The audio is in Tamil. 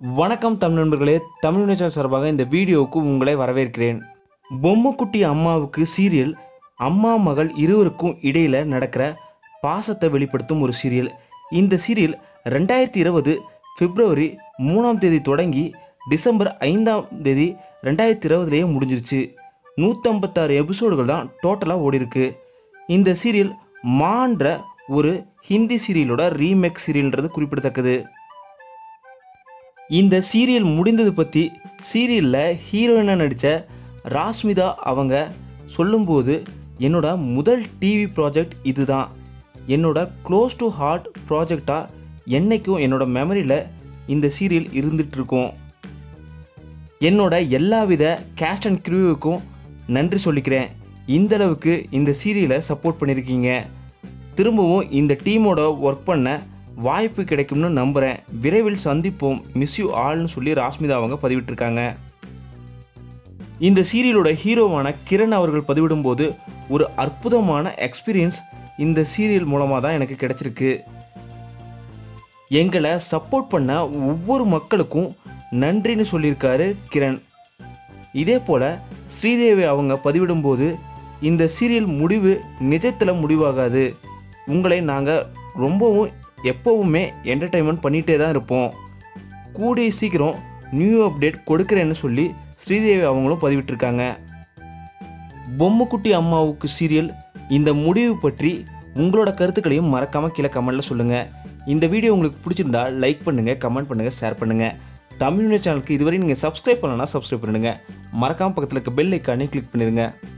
வணக்கம் தமிழ் நண்பர்களே தமிழ் நேச்சர் சார்பாக இந்த வீடியோவுக்கு உங்களை வரவேற்கிறேன் பொம்முக்குட்டி அம்மாவுக்கு சீரியல் அம்மா மகள் இருவருக்கும் இடையில் நடக்கிற பாசத்தை வெளிப்படுத்தும் ஒரு சீரியல் இந்த சீரியல் ரெண்டாயிரத்தி இருபது பிப்ரவரி மூணாம் தேதி தொடங்கி டிசம்பர் ஐந்தாம் தேதி ரெண்டாயிரத்தி இருபதுலேயே முடிஞ்சிருச்சு நூற்றம்பத்தாறு எபிசோடுகள் தான் டோட்டலாக ஓடிருக்கு இந்த சீரியல் மான்ற ஒரு ஹிந்தி சீரியலோட ரீமேக் சீரியல்ன்றது குறிப்பிடத்தக்கது இந்த சீரியல் முடிந்தது பற்றி சீரியலில் ஹீரோயினாக நடித்த ராஸ்மிதா அவங்க சொல்லும்போது என்னோட முதல் டிவி ப்ராஜெக்ட் இதுதான் என்னோட க்ளோஸ் டு ஹார்ட் ப்ராஜெக்டாக என்னைக்கும் என்னோட மெமரியில் இந்த சீரியல் இருந்துகிட்ருக்கும் என்னோட எல்லாவித கேஸ்ட் அண்ட் க்ரூவுக்கும் நன்றி சொல்லிக்கிறேன் இந்த அளவுக்கு இந்த சீரியலை சப்போர்ட் பண்ணியிருக்கீங்க திரும்பவும் இந்த டீமோட ஒர்க் பண்ண வாய்ப்பு கிடைக்கும்னு நம்புகிறேன் விரைவில் சந்திப்போம் மிஸ் யூ ஆல்னு சொல்லி ராஸ்மிதா அவங்க பதிவிட்டிருக்காங்க இந்த சீரியலோட ஹீரோவான கிரண் அவர்கள் பதிவிடும்போது ஒரு அற்புதமான எக்ஸ்பீரியன்ஸ் இந்த சீரியல் மூலமாக தான் எனக்கு கிடைச்சிருக்கு எங்களை சப்போர்ட் பண்ண ஒவ்வொரு மக்களுக்கும் நன்றின்னு சொல்லியிருக்காரு கிரண் இதே போல் ஸ்ரீதேவி அவங்க பதிவிடும்போது இந்த சீரியல் முடிவு நிஜத்தில் முடிவாகாது உங்களை நாங்கள் ரொம்பவும் எப்போவுமே என்டர்டைன்மெண்ட் பண்ணிகிட்டே தான் இருப்போம் கூடிய சீக்கிரம் நியூ அப்டேட் கொடுக்குறேன்னு சொல்லி ஸ்ரீதேவி அவங்களும் பதிவிட்டிருக்காங்க பொம்முக்குட்டி அம்மாவுக்கு சீரியல் இந்த முடிவு பற்றி உங்களோட கருத்துக்களையும் மறக்காமல் கீழே கமெண்ட்டில் சொல்லுங்கள் இந்த வீடியோ உங்களுக்கு பிடிச்சிருந்தா லைக் பண்ணுங்கள் கமெண்ட் பண்ணுங்கள் ஷேர் பண்ணுங்கள் தமிழ் சேனலுக்கு இதுவரை நீங்கள் சப்ஸ்கிரைப் பண்ணலன்னா சப்ஸ்கிரைப் பண்ணுங்கள் மறக்காமல் பக்கத்தில் இருக்க பெல் ஐக்கானே கிளிக் பண்ணிடுங்க